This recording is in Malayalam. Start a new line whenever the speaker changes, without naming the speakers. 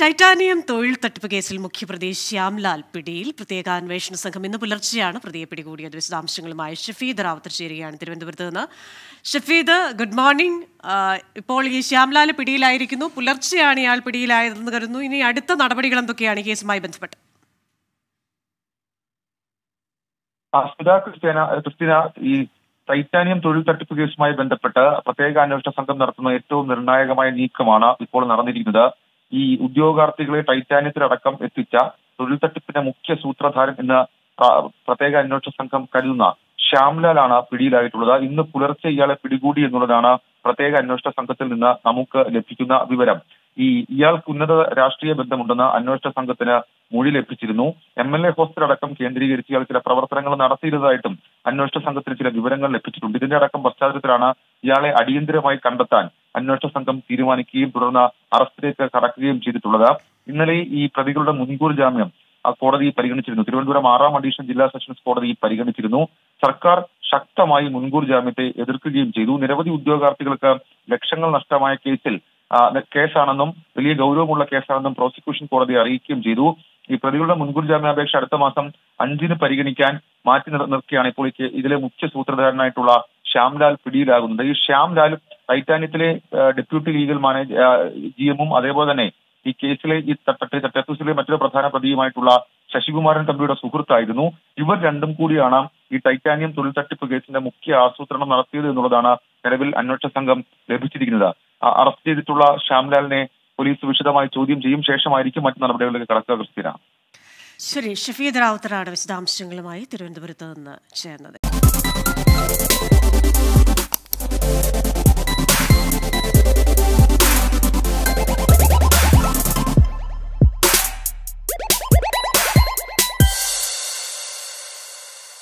ടൈറ്റാനിയം തൊഴിൽ തട്ടിപ്പ് കേസിൽ മുഖ്യപ്രതി ശ്യാംലാൽ പിടിയിൽ പ്രത്യേക അന്വേഷണ സംഘം ഇന്ന് പുലർച്ചെയാണ് പ്രതിയെ പിടികൂടിയത് വിശദാംശങ്ങളുമായി ഷഫീദ് റാവത്തർ ചേരുകയാണ് തിരുവനന്തപുരത്ത് നിന്ന് ഷഫീദ് ഗുഡ് മോർണിംഗ് ആ, ഇപ്പോൾ ഈ ശ്യാംലാൽ പിടിയിലായിരിക്കുന്നു പുലർച്ചെയാണ് ഇയാൾ പിടിയിലായതെന്ന് കരുതുന്നു ഇനി അടുത്ത നടപടികൾ എന്തൊക്കെയാണ് ഈ കേസുമായി ബന്ധപ്പെട്ട്
ആ, സുധാ ക്രിസ്ത്യാന ക്രിസ്ത്യന ഈ ടൈറ്റാനിയം തൊഴിൽ തട്ടിപ്പ് കേസുമായി ബന്ധപ്പെട്ട് പ്രത്യേക അന്വേഷണ സംഘം നടത്തുന്ന ഏറ്റവും നിർണായകമായ നീക്കമാണ് ഇപ്പോൾ നടന്നിരിക്കുന്നത് ഈ ഉദ്യോഗാർത്ഥികളെ ടൈറ്റാനിയത്തിലടക്കം എത്തിച്ച തൊഴിൽ തട്ടിപ്പിന്റെ മുഖ്യ സൂത്രധാരൻ എന്ന പ്ര- പ്രത്യേക അന്വേഷണ സംഘം കരുതുന്ന ശ്യാംലാലാണ് പിടിയിലായിട്ടുള്ളത് ഇന്ന് പുലർച്ചെ ഇയാളെ പിടികൂടി എന്നുള്ളതാണ് പ്രത്യേക അന്വേഷണ സംഘത്തിൽ നിന്ന് നമുക്ക് ലഭിക്കുന്ന വിവരം ഈ ഇയാൾക്ക് ഉന്നത രാഷ്ട്രീയ ബന്ധമുണ്ടെന്ന് അന്വേഷണ സംഘത്തിന് മൊഴി ലഭിച്ചിരുന്നു എം എൽ എ ഹോസ്റ്റൽ അടക്കം കേന്ദ്രീകരിച്ച് ഇയാൾ ചില പ്രവർത്തനങ്ങൾ നടത്തിയിരുന്നതായിട്ടും അന്വേഷണ സംഘത്തിന് ചില വിവരങ്ങൾ ലഭിച്ചിട്ടുണ്ട് ഇതിന്റെ അടക്കം പശ്ചാത്തലത്തിലാണ് ഇയാളെ അടിയന്തരമായി കണ്ടെത്താൻ അന്വേഷണ സംഘം തീരുമാനിക്കുകയും തുടർന്ന് അറസ്റ്റിലേക്ക് കടക്കുകയും ചെയ്തിട്ടുള്ളത് ഇന്നലെ ഈ പ്രതികളുടെ മുൻകൂർ ജാമ്യം ആ കോടതി പരിഗണിച്ചിരുന്നു തിരുവനന്തപുരം ആറാം അഡീഷണൽ ജില്ലാ സെഷൻസ് കോടതി പരിഗണിച്ചിരുന്നു സർക്കാർ ശക്തമായി മുൻകൂർ ജാമ്യത്തെ എതിർക്കുകയും ചെയ്തു നിരവധി ഉദ്യോഗാർത്ഥികൾക്ക് ലക്ഷങ്ങൾ നഷ്ടമായ കേസിൽ ആ, കേസാണെന്നും വലിയ ഗൗരവമുള്ള കേസാണെന്നും പ്രോസിക്യൂഷൻ കോടതി അറിയിക്കുകയും ചെയ്തു ഈ പ്രതികളുടെ മുൻകൂർ ജാമ്യാപേക്ഷ അടുത്ത മാസം അഞ്ചിന് പരിഗണിക്കാൻ മാറ്റി നിർ- നിർത്തിയാണ് ഇപ്പോൾ ഈ കേ- ഇതിലെ മുഖ്യ സൂത്രധാരനായിട്ടുള്ള ശ്യാംലാൽ പിടിയിലാകുന്നത് ഈ ശ്യാംലാൽ ടൈറ്റാനിയത്തിലെ ആ, ഡെപ്യൂട്ടി ലീഗൽ മാനേജർ ജി എമ്മും അതേപോലെ തന്നെ ഈ കേസിലെ ഈ തട്ടത്തൂസിലെ മറ്റൊരു പ്രധാന പ്രതിയുമായിട്ടുള്ള ശശികുമാരൻ തമ്പിയുടെ സുഹൃത്തായിരുന്നു ഇവർ രണ്ടും കൂടിയാണ് ഈ ടൈറ്റാനിയം തൊഴിൽ തട്ടിപ്പ് കേസിന്റെ മുഖ്യ ആസൂത്രണം നടത്തിയത് എന്നുള്ളതാണ് നിലവിൽ അന്വേഷണ സംഘം ലഭിച്ചിരിക്കുന്നത് ആ, അറസ്റ്റ് ചെയ്തിട്ടുള്ള ശ്യാംലാലിനെ പോലീസ് വിശദമായി ചോദ്യം ചെയ്യും ശേഷമായിരിക്കും മറ്റു നടപടികളിലേക്ക് കടക്കുക ക്രിസ്ത്യന
ശരി ഷഫീദ് റാവത്തറാണ് വിശദാംശങ്ങളുമായി തിരുവനന്തപുരത്ത് നിന്ന് ചേർന്നത്